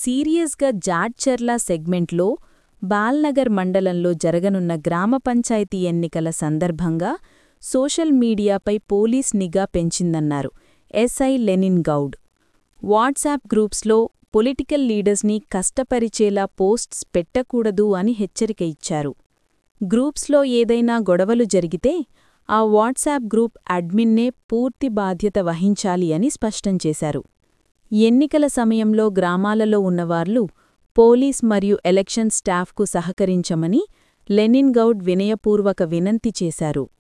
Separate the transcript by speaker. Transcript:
Speaker 1: సీరియస్గా జాడ్చర్ల సెగ్మెంట్లో బాల్నగర్ మండలంలో జరగనున్న గ్రామ పంచాయతీ ఎన్నికల సందర్భంగా సోషల్ మీడియాపై పోలీస్ నిఘా పెంచిందన్నారు ఎస్ఐ లెనిన్ గౌడ్ వాట్సాప్ గ్రూప్స్లో పొలిటికల్ లీడర్స్ని కష్టపరిచేలా పోస్ట్స్ పెట్టకూడదు అని హెచ్చరిక ఇచ్చారు గ్రూప్స్లో ఏదైనా గొడవలు జరిగితే ఆ వాట్సాప్ గ్రూప్ అడ్మిన్నే పూర్తి బాధ్యత వహించాలి అని స్పష్టం చేశారు ఎన్నికల సమయంలో గ్రామాలలో ఉన్నవార్లు పోలీస్ మరియు ఎలక్షన్ స్టాఫ్కు సహకరించమని లెనిన్ గౌడ్ వినయపూర్వక వినంతి చేశారు